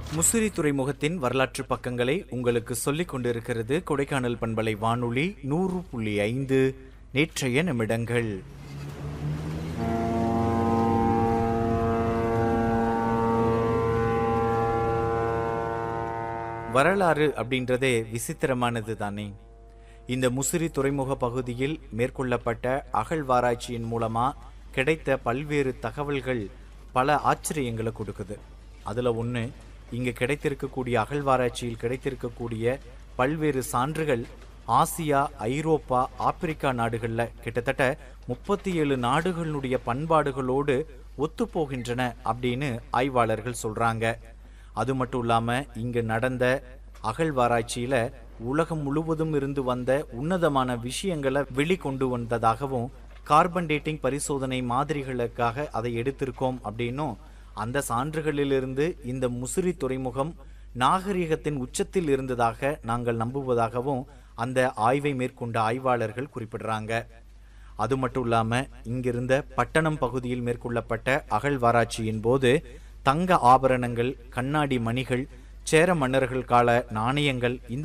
முசிறி துறைமுகத்தின் வரலாற்று பக்கங்களை உங்களுக்கு சொல்லிக் கொண்டிருக்கிறது கொடைக்கானல் பண்பலை வானொலி நூறு புள்ளி ஐந்து நேற்றைய நிமிடங்கள் வரலாறு அப்படின்றதே விசித்திரமானது தானே இந்த முசிறி துறைமுக பகுதியில் மேற்கொள்ளப்பட்ட அகழ்வாராய்ச்சியின் மூலமா கிடைத்த பல்வேறு தகவல்கள் பல ஆச்சரியங்களை கொடுக்குது அதுல ஒண்ணு இங்க கிடைத்திருக்கக்கூடிய அகழ்வாராய்ச்சியில் கிடைத்திருக்கக்கூடிய பல்வேறு சான்றுகள் ஆசியா ஐரோப்பா ஆப்பிரிக்கா நாடுகள்ல கிட்டத்தட்ட முப்பத்தி ஏழு நாடுகளுடைய பண்பாடுகளோடு ஒத்துப்போகின்றன அப்படின்னு ஆய்வாளர்கள் சொல்றாங்க அது மட்டும் இல்லாம இங்கு நடந்த அகழ்வாராய்ச்சியில உலகம் முழுவதும் இருந்து வந்த உன்னதமான விஷயங்களை வெளிக்கொண்டு வந்ததாகவும் கார்பன் டேட்டிங் பரிசோதனை மாதிரிகளுக்காக அதை எடுத்திருக்கோம் அப்படின்னும் அந்த சான்றுகளிலிருந்து இந்த முசிறி துறைமுகம் நாகரிகத்தின் உச்சத்தில் இருந்ததாக நாங்கள் நம்புவதாகவும் அந்த ஆய்வை மேற்கொண்ட ஆய்வாளர்கள் குறிப்பிடுறாங்க அது மட்டும் இல்லாம இங்கிருந்த பட்டணம் பகுதியில் மேற்கொள்ளப்பட்ட அகழ்வாராய்ச்சியின் போது தங்க ஆபரணங்கள் கண்ணாடி மணிகள் சேர மன்னர்கள் கால நாணயங்கள் இந்த